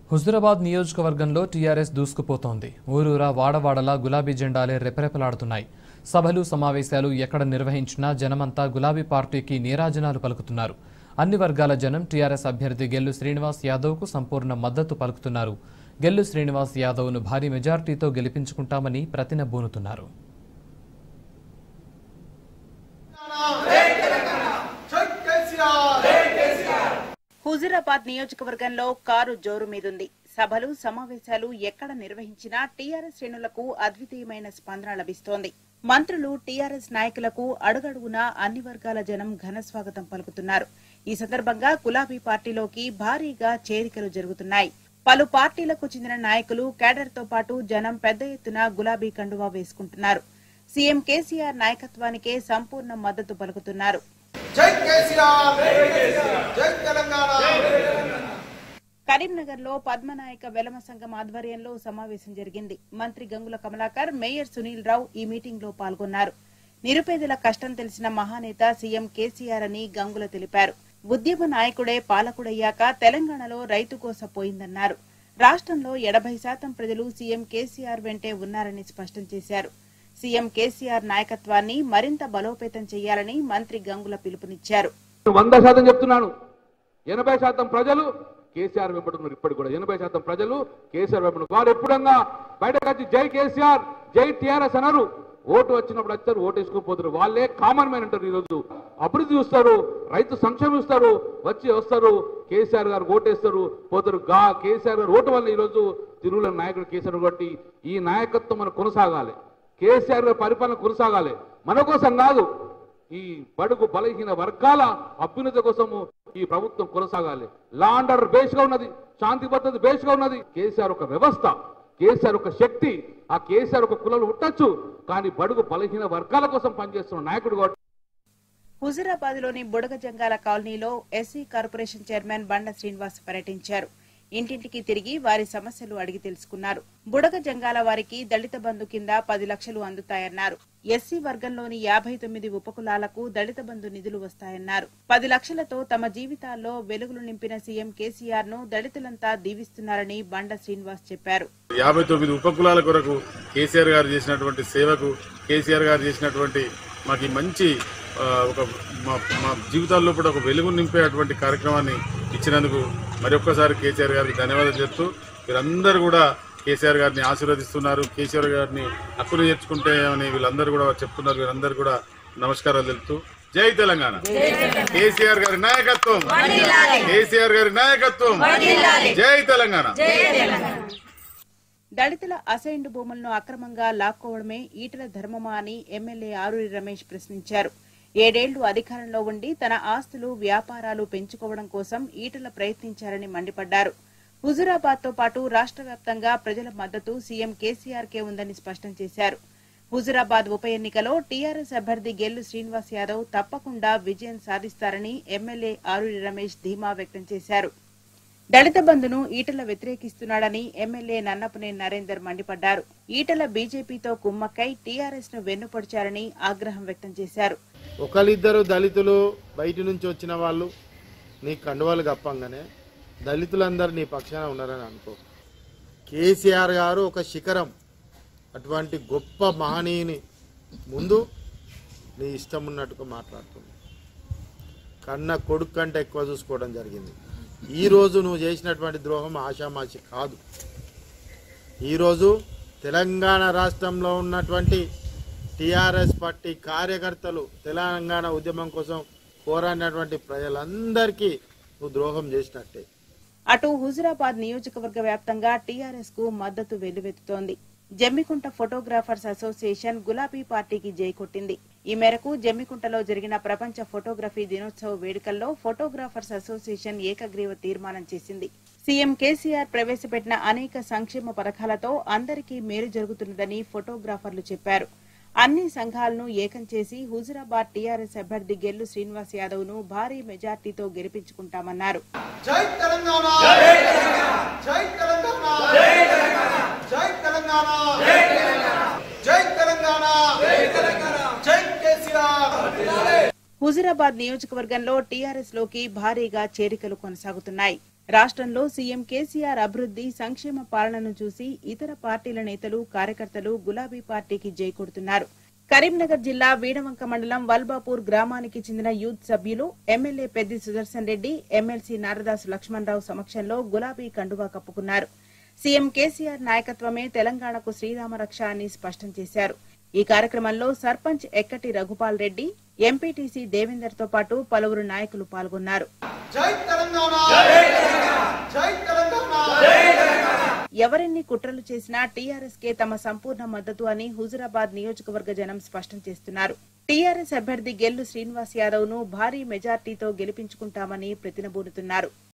హుజురాబాద్ నియోజకవర్గంలో టీఆర్ఎస్ దూసుకుపోతోంది ఊరూరా వాడవాడలా గులాబీ జెండాలే రెపరెపలాడుతున్నాయి సభలు సమావేశాలు ఎక్కడ నిర్వహించినా జనమంతా గులాబీ పార్టీకి నీరాజనాలు పలుకుతున్నారు అన్ని వర్గాల జనం టీఆర్ఎస్ అభ్యర్థి గెల్లు శ్రీనివాస్ యాదవ్కు సంపూర్ణ మద్దతు పలుకుతున్నారు గెల్లు శ్రీనివాస్ యాదవ్ను భారీ మెజార్టీతో గెలిపించుకుంటామని ప్రతినబూనుతున్నారు హుజురాబాద్ నియోజకవర్గంలో కారు జోరు మీదుంది సభలు సమావేశాలు ఎక్కడ నిర్వహించినా టీఆర్ఎస్ శ్రేణులకు అద్వితీయమైన స్పందన లభిస్తోంది మంత్రులు టీఆర్ఎస్ నాయకులకు అడుగడుగునా అన్ని వర్గాల జనం ఘన స్వాగతం పలుకుతున్నారు ఈ సందర్భంగా గులాబీ పార్టీలోకి భారీగా చేరికలు జరుగుతున్నాయి పలు పార్టీలకు చెందిన నాయకులు కేడర్ తో పాటు జనం పెద్ద ఎత్తున గులాబీ కండువా వేసుకుంటున్నారు సీఎం కేసీఆర్ నాయకత్వానికే సంపూర్ణ మద్దతు పలుకుతున్నారు జై కేసీఆర్ జై తెలంగాణ కరీంనగర్ లో పద్మనాయక వెలమ సంఘం ఆధ్వర్యంలో సమావేశం జరిగింది మంత్రి గంగుల కమలాకర్ మేయర్ సునీల్ రావు ఈ మీటింగ్ లో పాల్గొన్నారు నిరుపేదల కష్టం తెలిసిన మహానేత సీఎం కేసీఆర్ అని గంగుల తెలిపారు ఉద్యమ నాయకుడే పాలకుడయ్యాక తెలంగాణలో రైతు కోస పోయిందన్నారు రాష్ట్రంలో ఎనభై శాతం ప్రజలు సీఎం కేసీఆర్ వెంటే ఉన్నారని స్పష్టం చేశారు సీఎం కేసీఆర్ నాయకత్వాన్ని మరింత బలోపేతం చేయాలని మంత్రి గంగుల పిలుపునిచ్చారు వంద శాతం చెప్తున్నాను ఎనభై శాతం ప్రజలు కేసీఆర్ వెంబడున్నారు ఇప్పటికి కూడా ఎనభై శాతం ప్రజలు కేసీఆర్ వెంబడు వారు ఎప్పుడన్నా బయటకు వచ్చి జై కేసీఆర్ జై టీఆర్ఎస్ అన్నారు ఓటు వచ్చినప్పుడు వచ్చారు ఓటు వేసుకుపోతారు వాళ్ళే కామన్ మ్యాన్ అంటారు ఈరోజు అభివృద్ధి చూస్తారు రైతు సంక్షేమం ఇస్తారు వచ్చి వస్తారు కేసీఆర్ గారు ఓటేస్తారు పోతారు గా కేసీఆర్ గారు ఓటు వల్ల ఈరోజు తిరుగుల నాయకుడు కేసీఆర్ కాబట్టి ఈ నాయకత్వం మనం కొనసాగాలి కేసీఆర్ గారి పరిపాలన కొనసాగాలి మన కోసం కాదు ఈ బడుగు బలహీన వర్గాల అభ్యున్నతి కోసము ఈ ప్రభుత్వం కొనసాగాలి లా అండ్ ఆర్డర్ బేస్ గా ఉన్నది శాంతి భద్రత బేస్ గా ఉన్నది కేసీఆర్ ఒక వ్యవస్థ కేసీఆర్ ఒక శక్తి ఆ కేసీఆర్ ఒక కులాలు ఉండొచ్చు కానీ బడుగు బలహీన వర్గాల కోసం పనిచేస్తున్న నాయకుడు కాబట్టి హుజురాబాద్ లోని బుడగ జంగాల కాలనీలో ఎస్సీ కార్పొరేషన్ చైర్మన్ బండ శ్రీనివాస్ పర్యటించారు ఇంటింటికి తిరిగి వారి సమస్యలు అడిగి తెలుసుకున్నారు బుడగ జంగాల వారికి దళిత బంధు కింద పది లక్షలు అందుతాయన్నారు ఎస్సీ వర్గంలోని యాభై తొమ్మిది ఉపకులాలకు దళిత బంధు నిధులు వస్తాయన్నారు పది లక్షలతో తమ జీవితాల్లో వెలుగులు నింపిన సీఎం కేసీఆర్ ను దళితులంతా దీవిస్తున్నారని బండ శ్రీనివాస్ చెప్పారు యాభై తొమ్మిది ఉపకులాల కొరకు కేసీఆర్ గారు చేసినటువంటి సేవకు కేసీఆర్ గారు చేసినటువంటి మాకు ఈ మంచి ఆ, ఒక మా మా జీవితాల్లో కూడా ఒక వెలుగు నింపేటువంటి కార్యక్రమాన్ని ఇచ్చినందుకు మరొక్కసారి కేసీఆర్ గారికి ధన్యవాదాలు చెప్తూ మీరందరూ కూడా కేసీఆర్ గారిని ఆశీర్వదిస్తున్నారు కేసీఆర్ గారిని హక్కును చేర్చుకుంటే అని వీళ్ళందరూ కూడా చెప్తున్నారు వీళ్ళందరూ కూడా నమస్కారాలు తెలుపుతూ జై తెలంగాణ కేసీఆర్ గారి నాయకత్వం కేసీఆర్ గారి నాయకత్వం జై తెలంగాణ దళితుల అసైన్డ్ భూములను అక్రమంగా లాక్కోవడమే ఈటల ధర్మమా అని ఎమ్మెల్యే ఆరూరి రమేష్ ప్రశ్నించారు ఏడేళ్లు అధికారంలో ఉండి తన ఆస్తులు వ్యాపారాలు పెంచుకోవడం కోసం ఈటల ప్రయత్నించారని మండిపడ్డారు హుజురాబాద్ తో పాటు రాష్ట్ర వ్యాప్తంగా ప్రజల మద్దతు సీఎం కేసీఆర్ కే ఉందని స్పష్టం చేశారు హుజురాబాద్ ఉప ఎన్నికలో టీఆర్ఎస్ అభ్యర్థి గెల్లు శ్రీనివాస్ యాదవ్ తప్పకుండా విజయం సాధిస్తారని ఎమ్మెల్యే ఆరూరి రమేష్ ధీమా వ్యక్తం చేశారు దళిత బంధును ఈటల వ్యతిరేకిస్తున్నాడని ఎమ్మెల్యే నన్నపనేని నరేందర్ మండిపడ్డారు ఈటల బీజేపీతో కుమ్మక్కై టీఆర్ఎస్ ను వెన్నుపొడిచారని ఆగ్రహం వ్యక్తం చేశారు ఒకరిద్దరు దళితులు బయట నుంచి వచ్చిన వాళ్ళు నీ కండువాలు కప్పంగానే దళితులందరూ నీ పక్షాన ఉన్నారని అనుకో కేసీఆర్ గారు ఒక శిఖరం అటువంటి గొప్ప మహనీయుని ముందు నీ ఇష్టం ఉన్నట్టుగా మాట్లాడుతుంది కన్న కొడుకు కంటే ఎక్కువ చూసుకోవడం జరిగింది ఈరోజు నువ్వు చేసినటువంటి ద్రోహం ఆషామాషి కాదు ఈరోజు తెలంగాణ రాష్ట్రంలో ఉన్నటువంటి టీఆర్ఎస్ పార్టీ కార్యకర్తలు తెలంగాణ ఉద్యమం కోసం పోరాడినటువంటి ప్రజలందరికీ నువ్వు ద్రోహం చేసినట్టే అటు హుజురాబాద్ నియోజకవర్గ వ్యాప్తంగా టీఆర్ఎస్ కు మద్దతు వెల్లువెత్తుతోంది జమ్మికుంట ఫోటోగ్రాఫర్స్ అసోసియేషన్ గులాబీ పార్టీకి జై కొట్టింది ఈ మేరకు జమ్మికుంటలో జరిగిన ప్రపంచ ఫోటోగ్రఫీ దినోత్సవ వేడుకల్లో ఫోటోగ్రాఫర్స్ అసోసియేషన్ ఏకగ్రీవ తీర్మానం చేసింది సీఎం కేసీఆర్ ప్రవేశపెట్టిన అనేక సంక్షేమ పథకాలతో అందరికీ మేలు జరుగుతున్నదని ఫోటోగ్రాఫర్లు చెప్పారు అన్ని సంఘాలను ఏకం చేసి హుజురాబాద్ టీఆర్ఎస్ అభ్యర్థి గెల్లు శ్రీనివాస్ యాదవ్ ను భారీ మెజార్టీతో గెలిపించుకుంటామన్నారు జై తెలంగాణ జై తెలంగాణ జై తెలంగాణ జై తెలంగాణ జై కేసీఆర్ హుజురాబాద్ నియోజకవర్గంలో టీఆర్ఎస్ లోకి భారీగా చేరికలు కొనసాగుతున్నాయి రాష్ట్రంలో సీఎం కేసీఆర్ అభివృద్ధి సంక్షేమ పాలనను చూసి ఇతర పార్టీల నేతలు కార్యకర్తలు గులాబీ పార్టీకి జై కొడుతున్నారు కరీంనగర్ జిల్లా వీడవంక మండలం వల్బాపూర్ గ్రామానికి చెందిన యూత్ సభ్యులు ఎమ్మెల్యే పెద్ది సుదర్శన్ రెడ్డి ఎమ్మెల్సీ నారదాసు లక్ష్మణరావు సమక్షంలో గులాబీ కండువా కప్పుకున్నారు సీఎం కేసీఆర్ నాయకత్వమే తెలంగాణకు శ్రీరామ రక్ష అని స్పష్టం చేశారు ఈ కార్యక్రమంలో సర్పంచ్ ఎక్కటి రఘుపాల్ రెడ్డి ఎంపీటీసీ దేవేందర్ తో పాటు పలువురు నాయకులు పాల్గొన్నారు జై తెలంగాణ జై తెలంగాణ ఎవరెన్ని కుట్రలు చేసినా టీఆర్ఎస్ కే తమ సంపూర్ణ మద్దతు అని హుజురాబాద్ నియోజకవర్గ జనం స్పష్టం చేస్తున్నారు టీఆర్ఎస్ అభ్యర్థి గెల్లు శ్రీనివాస్ యాదవ్ ను భారీ మెజార్టీతో గెలిపించుకుంటామని ప్రతినబూనుతున్నారు